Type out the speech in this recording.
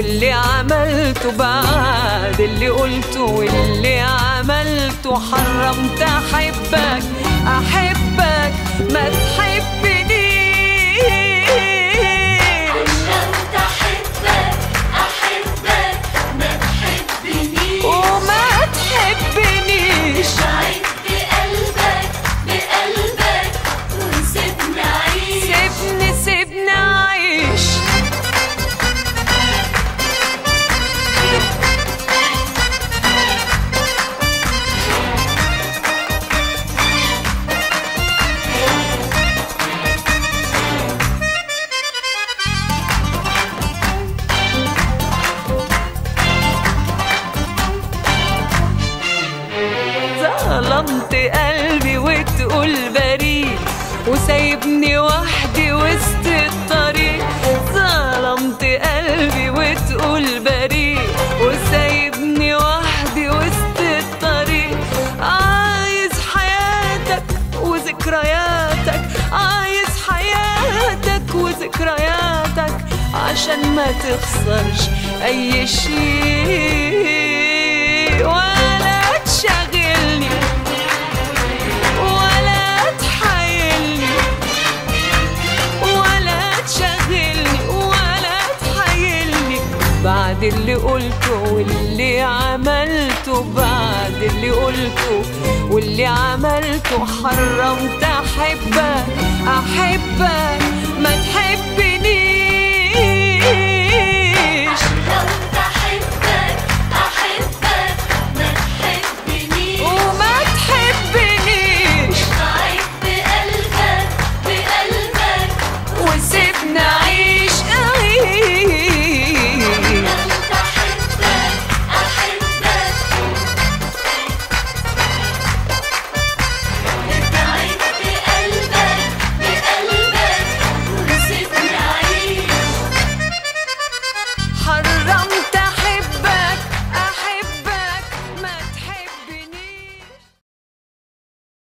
واللي عملته بعد اللي قلته واللي عملته حرمت احبك احبك ما تحبنيش حرمت احبك احبك ما تحبنيش وما تحبنيش بعد بقلبك بقلبك وسيبني اعيش سيبني سيبني اعيش ظلمت قلبي وتقول بريء وسايبني وحدي وسط الطريق ظلمت قلبي وتقول بريء وسايبني وحدي وسط الطريق عايز حياتك وذكرياتك عايز حياتك وذكرياتك عشان ما تخسرش اي شيء ولا تشغلني ولا تحايلني ولا تشغلني ولا تحايلني بعد اللي قلته واللي عملته بعد اللي قلته واللي عملته حرمت احبك احبك ما تحبني